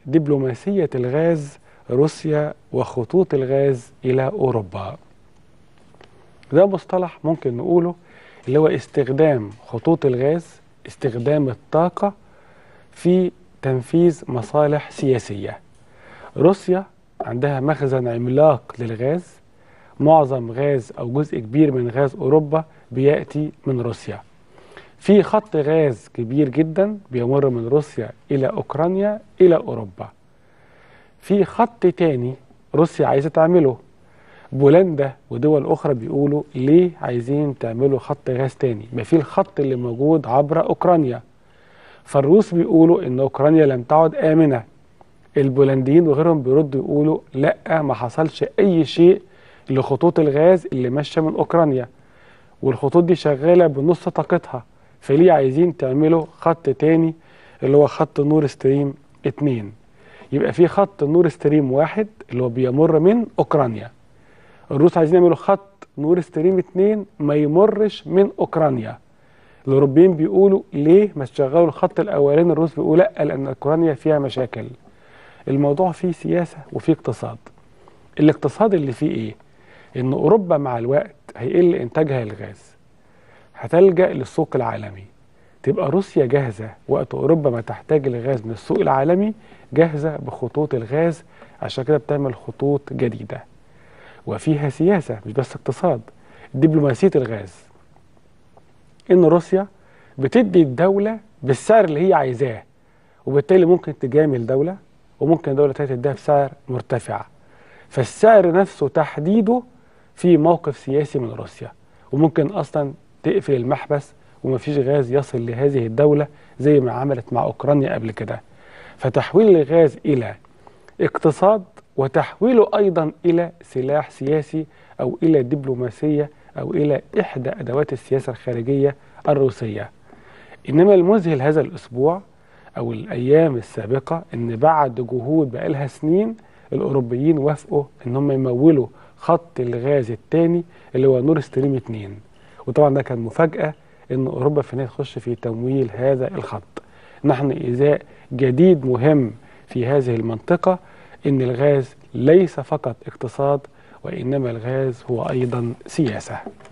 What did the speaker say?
دبلوماسية الغاز روسيا وخطوط الغاز إلى أوروبا ده مصطلح ممكن نقوله اللي هو استخدام خطوط الغاز استخدام الطاقة في تنفيذ مصالح سياسية روسيا عندها مخزن عملاق للغاز معظم غاز أو جزء كبير من غاز أوروبا بيأتي من روسيا في خط غاز كبير جدا بيمر من روسيا إلى أوكرانيا إلى أوروبا في خط تاني روسيا عايزة تعمله بولندا ودول أخرى بيقولوا ليه عايزين تعملوا خط غاز تاني ما في الخط اللي موجود عبر أوكرانيا فالروس بيقولوا إن أوكرانيا لم تعد آمنة البولنديين وغيرهم بيردوا يقولوا لا ما حصلش أي شيء لخطوط الغاز اللي ماشية من أوكرانيا والخطوط دي شغالة بنص طاقتها فليه عايزين تعملوا خط تاني اللي هو خط نور ستريم 2 يبقى في خط نور ستريم واحد اللي هو بيمر من اوكرانيا الروس عايزين يعملوا خط نور ستريم 2 ما يمرش من اوكرانيا الاوروبيين بيقولوا ليه ما تشغلوا الخط الاولاني الروس بيقولوا لا لان اوكرانيا فيها مشاكل الموضوع فيه سياسه وفيه اقتصاد الاقتصاد اللي فيه ايه ان اوروبا مع الوقت هيقل انتاجها للغاز هتلجا للسوق العالمي تبقى روسيا جاهزه وقت اوروبا ما تحتاج الغاز من السوق العالمي جاهزه بخطوط الغاز عشان كده بتعمل خطوط جديده وفيها سياسه مش بس اقتصاد دبلوماسيه الغاز ان روسيا بتدي الدوله بالسعر اللي هي عايزاه وبالتالي ممكن تجامل دوله وممكن دوله تانيه تديها بسعر مرتفع فالسعر نفسه تحديده في موقف سياسي من روسيا وممكن اصلا تقفل المحبس ومفيش غاز يصل لهذه الدولة زي ما عملت مع أوكرانيا قبل كده فتحويل الغاز إلى اقتصاد وتحويله أيضا إلى سلاح سياسي أو إلى دبلوماسية أو إلى إحدى أدوات السياسة الخارجية الروسية إنما المذهل هذا الأسبوع أو الأيام السابقة إن بعد جهود بقالها سنين الأوروبيين وافقوا إن هم يمولوا خط الغاز الثاني اللي هو نور ستريم 2 وطبعا ده كان مفاجأة ان اوروبا في النهايه تخش في تمويل هذا الخط نحن ازاء جديد مهم في هذه المنطقه ان الغاز ليس فقط اقتصاد وانما الغاز هو ايضا سياسه